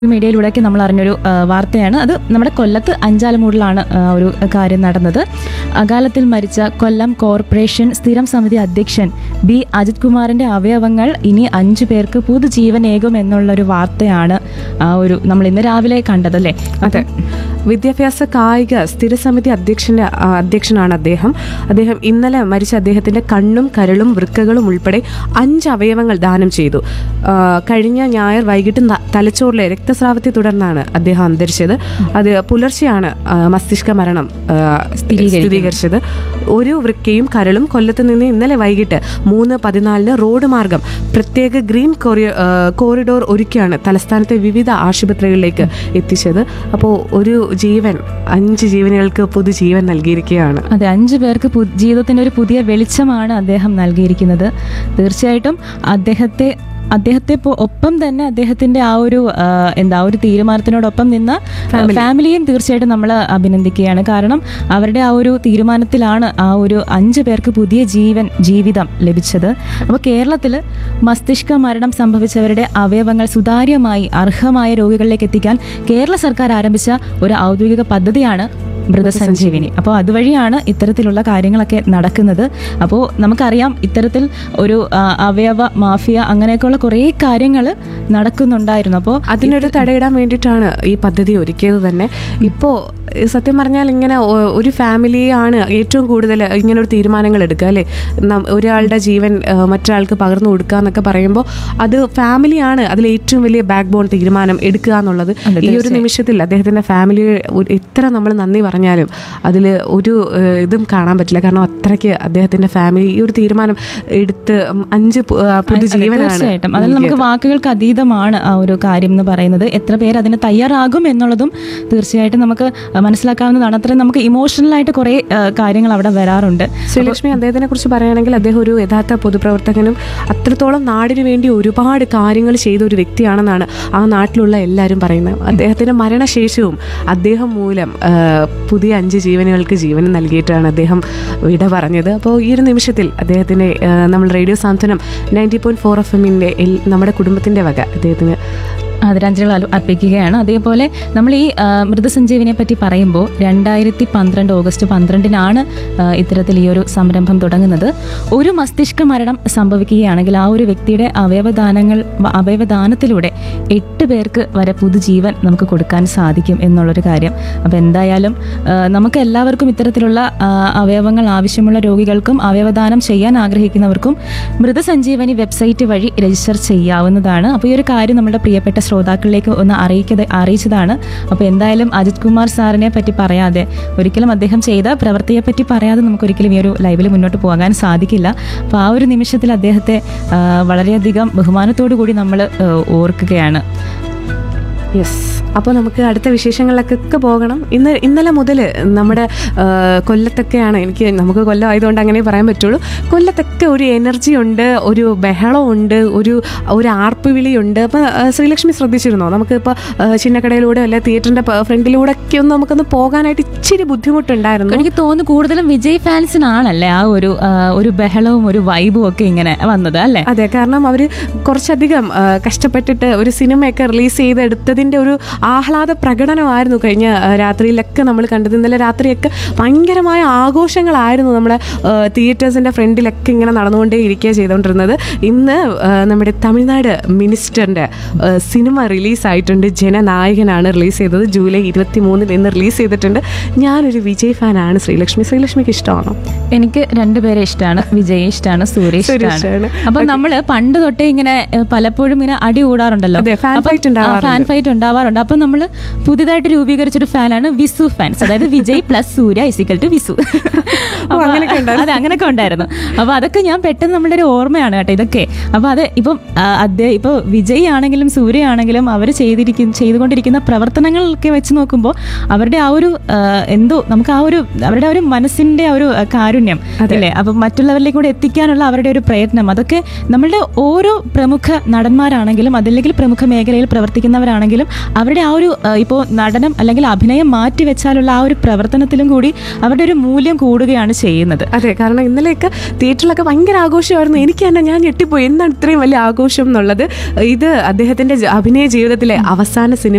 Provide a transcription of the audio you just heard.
മീഡിയയിലൂടെയൊക്കെ നമ്മൾ അറിഞ്ഞൊരു ആ, വാർത്തയാണ് അത് നമ്മുടെ കൊല്ലത്ത് അഞ്ചാലമൂടിലാണ് ആ, ഒരു കാര്യം നടന്നത് അകാലത്തിൽ മരിച്ച കൊല്ലം കോർപ്പറേഷൻ സ്ഥിരം സമിതി അധ്യക്ഷൻ ബി അജിത് കുമാറിന്റെ അവയവങ്ങൾ ഇനി അഞ്ചു പേർക്ക് പുതുജീവനേകും എന്നുള്ളൊരു വാർത്തയാണ് ആ ഒരു നമ്മൾ ഇന്ന് രാവിലെ കണ്ടതല്ലേ അതെ വിദ്യാഭ്യാസ കായിക സ്ഥിരസമിതി അധ്യക്ഷന്റെ ആ, അധ്യക്ഷനാണ് അദ്ദേഹം അദ്ദേഹം ഇന്നലെ മരിച്ച അദ്ദേഹത്തിന്റെ കണ്ണും കരളും വൃക്കകളും ഉൾപ്പെടെ അഞ്ച് അവയവങ്ങൾ ദാനം ചെയ്തു ആ, കഴിഞ്ഞ ഞായർ വൈകിട്ട് ന- തലച്ചോറിലെ രക്തസ്രാവത്തെ തുടർന്നാണ് അദ്ദേഹം അന്തരിച്ചത് അത് പുലർച്ചെയാണ് ആ, മസ്തിഷ്ക മരണം ആ, സ്ഥിരീകരിച്ചത് ഒരു വൃക്കയും കരളും കൊല്ലത്ത് നിന്ന് ഇന്നലെ വൈകിട്ട് മൂന്ന് പതിനാലിന് റോഡ് മാർഗം പ്രത്യേക ഗ്രീൻ കൊറിയ- ആ, കോറിഡോർ ഒരുക്കിയാണ് തലസ്ഥാനത്തെ വിവിധ ആശുപത്രികളിലേക്ക് എത്തിച്ചത് അപ്പോൾ ഒരു ജീവൻ അഞ്ച് ജീവനുകൾക്ക് പുതുജീവൻ നൽകിയിരിക്കുകയാണ് അതെ അഞ്ചു പേർക്ക് പു- ജീവിതത്തിന്റെ ഒരു പുതിയ വെളിച്ചമാണ് അദ്ദേഹം നൽകിയിരിക്കുന്നത് തീർച്ചയായിട്ടും അദ്ദേഹത്തെ അദ്ദേഹത്തെ പോ- ഒപ്പം തന്നെ അദ്ദേഹത്തിന്റെ ആ ഒരു ആ, എന്താ ഒരു തീരുമാനത്തിനോടൊപ്പം നിന്ന ഫാമിലിയും തീർച്ചയായിട്ടും നമ്മൾ അഭിനന്ദിക്കുകയാണ് കാരണം അവരുടെ ആ ഒരു തീരുമാനത്തിലാണ് ആ ഒരു അഞ്ചു പേർക്ക് പുതിയ ജീവൻ ജീവിതം ലഭിച്ചത് അപ്പോൾ കേരളത്തിൽ മസ്തിഷ്ക മരണം സംഭവിച്ചവരുടെ അവയവങ്ങൾ സുതാര്യമായി അർഹമായ രോഗികളിലേക്ക് എത്തിക്കാൻ കേരള സർക്കാർ ആരംഭിച്ച ഒരു ഔദ്യോഗിക പദ്ധതിയാണ് മൃതസഞ്ജീവിനി അപ്പോൾ അതുവഴിയാണ് ഇത്തരത്തിലുള്ള കാര്യങ്ങളൊക്കെ നടക്കുന്നത് അപ്പോൾ നമുക്കറിയാം ഇത്തരത്തിൽ ഒരു ആ, അവയവ മാഫിയ അങ്ങനെയൊക്കെയുള്ള കുറേ കാര്യങ്ങൾ നടക്കുന്നുണ്ടായിരുന്നു അപ്പോൾ അതിനൊരു തടയിടാൻ വേണ്ടിയിട്ടാണ് ഈ പദ്ധതി ഒരുക്കിയത് തന്നെ ഇപ്പോൾ സത്യം പറഞ്ഞാൽ ഇങ്ങനെ ഒ- ഒരു ഫാമിലിയാണ് ഏറ്റവും കൂടുതൽ ഇങ്ങനെ ഒരു തീരുമാനങ്ങൾ എടുക്കുക അല്ലേ നം- ഒരാളുടെ ജീവൻ ആ, മറ്റൊരാൾക്ക് പകർന്നു കൊടുക്കുക എന്നൊക്കെ പറയുമ്പോൾ അത് ഫാമിലിയാണ് അതിൽ ഏറ്റവും വലിയ ബാക്ക് ബോൺ തീരുമാനം എടുക്കുക എന്നുള്ളത് ഈ ഒരു നിമിഷത്തിൽ അദ്ദേഹത്തിന്റെ ഫാമിലി എത്ര നമ്മൾ നന്ദി പറഞ്ഞാലും അതിൽ ഒരു ആ, ഇതും കാണാൻ പറ്റില്ല കാരണം അത്രയ്ക്ക് അദ്ദേഹത്തിന്റെ ഫാമിലി ഈ ഒരു തീരുമാനം എടുത്ത് അഞ്ച് പു- ആ, പുതുജീവനാണ് തീർച്ചയായിട്ടും അതിൽ നമുക്ക് വാക്കുകൾക്ക് അതീതമാണ് ആ ഒരു കാര്യം എന്ന് പറയുന്നത് എത്ര പേര് അതിന് തയ്യാറാകും എന്നുള്ളതും തീർച്ചയായിട്ടും നമുക്ക് മനസ്സിലാക്കാവുന്നതാണ് അത്രയും നമുക്ക് ഇമോഷണൽ ആയിട്ട് കുറേ ആ, കാര്യങ്ങൾ അവിടെ വരാറുണ്ട് ശ്രീലക്ഷ്മി അദ്ദേഹത്തിനെ കുറിച്ച് പറയുകയാണെങ്കിൽ അദ്ദേഹം ഒരു യഥാർത്ഥ പൊതുപ്രവർത്തകനും അത്രത്തോളം നാടിനു വേണ്ടി ഒരുപാട് കാര്യങ്ങൾ ചെയ്ത ഒരു വ്യക്തിയാണെന്നാണ് ആ നാട്ടിലുള്ള എല്ലാവരും പറയുന്നത് അദ്ദേഹത്തിന്റെ മരണശേഷവും അദ്ദേഹം മൂലം ആ, പുതിയ അഞ്ച് ജീവനുകൾക്ക് ജീവൻ നൽകിയിട്ടാണ് അദ്ദേഹം വിട പറഞ്ഞത് അപ്പോൾ ഈ ഒരു നിമിഷത്തിൽ അദ്ദേഹത്തിന്റെ ആ, നമ്മൾ radio Santhwanam ninety point four F എമ്മിന്റെ നമ്മുടെ കുടുംബത്തിന്റെ വക അദ്ദേഹത്തിന് ആദരാഞ്ജലികൾ അർപ്പ- അർപ്പിക്കുകയാണ് അതേപോലെ നമ്മൾ ഈ ആ, മൃതസഞ്ജീവിനെ പറ്റി പറയുമ്പോൾ രണ്ടായിരത്തി പന്ത്രണ്ട് ഓഗസ്റ്റ് പന്ത്രണ്ടിനാണ് ആ, ഇത്തരത്തിൽ ഈ ഒരു സംരംഭം തുടങ്ങുന്നത് ഒരു മസ്തിഷ്ക മരണം സംഭവിക്കുകയാണെങ്കിൽ ആ ഒരു വ്യക്തിയുടെ അവയവദാനങ്ങൾ വ- അവയവദാനത്തിലൂടെ എട്ട് പേർക്ക് വരെ പുതുജീവൻ നമുക്ക് കൊടുക്കാൻ സാധിക്കും എന്നുള്ളൊരു കാര്യം അപ്പോൾ എന്തായാലും ആ, നമുക്ക് എല്ലാവർക്കും ഇത്തരത്തിലുള്ള ആ, അവയവങ്ങൾ ആവശ്യമുള്ള രോഗികൾക്കും അവയവദാനം ചെയ്യാൻ ആഗ്രഹിക്കുന്നവർക്കും മൃതസഞ്ജീവനി വെബ്സൈറ്റ് വഴി രജിസ്റ്റർ ചെയ്യാവുന്നതാണ് അപ്പോൾ ഈ ഒരു കാര്യം നമ്മുടെ പ്രിയപ്പെട്ട ശ്രോതാക്കളിലേക്ക് ഒന്ന് അറിയിക്കത് അറിയിച്ചതാണ് അപ്പോൾ എന്തായാലും അജിത് കുമാർ സാറിനെ പറ്റി പറയാതെ ഒരിക്കലും അദ്ദേഹം ചെയ്ത പ്രവൃത്തിയെ പറ്റി പറയാതെ നമുക്ക് ഒരിക്കലും ഈ ഒരു ലൈവിൽ മുന്നോട്ട് പോകാൻ സാധിക്കില്ല അപ്പോൾ ആ ഒരു നിമിഷത്തിൽ അദ്ദേഹത്തെ ആ, വളരെയധികം ബഹുമാനത്തോടു കൂടി നമ്മൾ ഓർക്കുകയാണ് യെസ് അപ്പോൾ നമുക്ക് അടുത്ത വിശേഷങ്ങളിലേക്കൊക്കെ പോകണം ഇന്ന് ഇന്നലെ മുതൽ നമ്മുടെ ആ, കൊല്ലത്തൊക്കെയാണ് എനിക്ക് നമുക്ക് കൊല്ലം ആയതുകൊണ്ട് അങ്ങനെ പറയാൻ പറ്റുള്ളൂ കൊല്ലത്തൊക്കെ ഒരു എനർജി ഉണ്ട് ഒരു ബഹളമുണ്ട് ഒരു ഒരു ആർപ്പുവിളിയുണ്ട് അപ്പോൾ ശ്രീലക്ഷ്മി ശ്രദ്ധിച്ചിരുന്നോ നമുക്കിപ്പോൾ ചിന്നക്കടയിലൂടെ അല്ലെ തിയേറ്ററിൻ്റെ ഫ്രണ്ടിലൂടെ ഒക്കെ ഒന്ന് നമുക്കൊന്ന് പോകാനായിട്ട് ഇച്ചിരി ബുദ്ധിമുട്ടുണ്ടായിരുന്നു എനിക്ക് തോന്നുന്നു കൂടുതലും വിജയ് ഫാൻസിനാണല്ലേ ആ ഒരു ആ, ഒരു ബഹളവും ഒരു വൈബും ഒക്കെ ഇങ്ങനെ വന്നത് അല്ലേ അതെ കാരണം അവർ കുറച്ചധികം ആ, കഷ്ടപ്പെട്ടിട്ട് ഒരു സിനിമയൊക്കെ റിലീസ് ചെയ്തെടുത്തതിൻ്റെ ഒരു ആഹ്ലാദ പ്രകടനമായിരുന്നു കഴിഞ്ഞ ആ, രാത്രിയിലൊക്കെ നമ്മൾ കണ്ടത് ഇന്നലെ രാത്രിയൊക്കെ ഭയങ്കരമായ ആഘോഷങ്ങളായിരുന്നു നമ്മുടെ തിയേറ്റേഴ്സിൻ്റെ ഫ്രണ്ടിലൊക്കെ ഇങ്ങനെ നടന്നുകൊണ്ടേ ഇരിക്കുക ചെയ്തുകൊണ്ടിരുന്നത് ഇന്ന് ആ, നമ്മുടെ തമിഴ്നാട് മിനിസ്റ്ററിൻ്റെ സിനിമ റിലീസായിട്ടുണ്ട് ജനനായകനാണ് റിലീസ് ചെയ്തത് ജൂലൈ ഇരുപത്തി മൂന്നിൽ ഇന്ന് റിലീസ് ചെയ്തിട്ടുണ്ട് ഞാനൊരു വിജയ് ഫാനാണ് ശ്രീലക്ഷ്മി ശ്രീലക്ഷ്മിക്ക് ഇഷ്ടമാണോ എനിക്ക് രണ്ടുപേരെ ഇഷ്ടമാണ് വിജയ് ഇഷ്ടമാണ് സുരേഷ് സുരേഷാണ്. ഇഷ്ടമാണ് അപ്പൊ നമ്മള് പണ്ട് തൊട്ടേ ഇങ്ങനെ ഏഹ്, പലപ്പോഴും ഇങ്ങനെ അടി കൂടാറുണ്ടല്ലോ അതെ, fan അപ്പം, fight ആ, ഉണ്ടാവാറുണ്ട്. fan fight ഉണ്ടാവാറുണ്ട് അപ്പൊ നമ്മള് പുതിയതായിട്ട് രൂപീകരിച്ചൊരു ഫാനാണ് വിസു ഫാൻസ് അതായത് Vijay plus Surya is equal to Visu അപ്പൊ അങ്ങനെയൊക്കെ ഉണ്ടായിരുന്നു. അതെ അങ്ങനെയൊക്കെ ഉണ്ടായിരുന്നു അപ്പൊ അതൊക്കെ ഞാൻ പെട്ടെന്ന് നമ്മുടെ ഒരു ഓർമ്മയാണ് കേട്ടോ ഇതൊക്കെ അപ്പൊ അത് ഇപ്പം ആ, അദ്ദേഹം ഇപ്പൊ വിജയ് ആണെങ്കിലും സൂര്യ ആണെങ്കിലും അവർ ചെയ്തിരിക്കുന്ന ചെയ്തുകൊണ്ടിരിക്കുന്ന പ്രവർത്തനങ്ങളൊക്കെ വെച്ച് നോക്കുമ്പോൾ അവരുടെ ആ ഒരു ആ, എന്തോ നമുക്ക് ആ ഒരു അവരുടെ ആ ഒരു മനസ്സിന്റെ ആ ഒരു ആ, കാരുണ്യം അല്ലേ അപ്പൊ മറ്റുള്ളവരിലേക്ക് കൂടെ എത്തിക്കാനുള്ള അവരുടെ ഒരു പ്രയത്നം അതൊക്കെ നമ്മളുടെ ഓരോ പ്രമുഖ നടന്മാരാണെങ്കിലും അതല്ലെങ്കിൽ പ്രമുഖ മേഖലയിൽ പ്രവർത്തിക്കുന്നവരാണെങ്കിലും അവരുടെ ആ ഒരു ഇപ്പോൾ നടനം അല്ലെങ്കിൽ അഭിനയം മാറ്റി വെച്ചാലുള്ള ആ ഒരു പ്രവർത്തനത്തിലും കൂടി അവരുടെ ഒരു മൂല്യം കൂടുകയാണ് ചെയ്യുന്നത് അതെ കാരണം ഇന്നലെയൊക്കെ തിയേറ്ററിലൊക്കെ ഭയങ്കര ആഘോഷമായിരുന്നു എനിക്ക് തന്നെ ഞാൻ ഞെട്ടിപ്പോയി എന്താണ് ഇത്രയും വലിയ ആഘോഷം എന്നുള്ളത് ഇത് അദ്ദേഹത്തിന്റെ ജ- അഭിനയ ജീവിതത്തിലെ അവസാന സിനിമ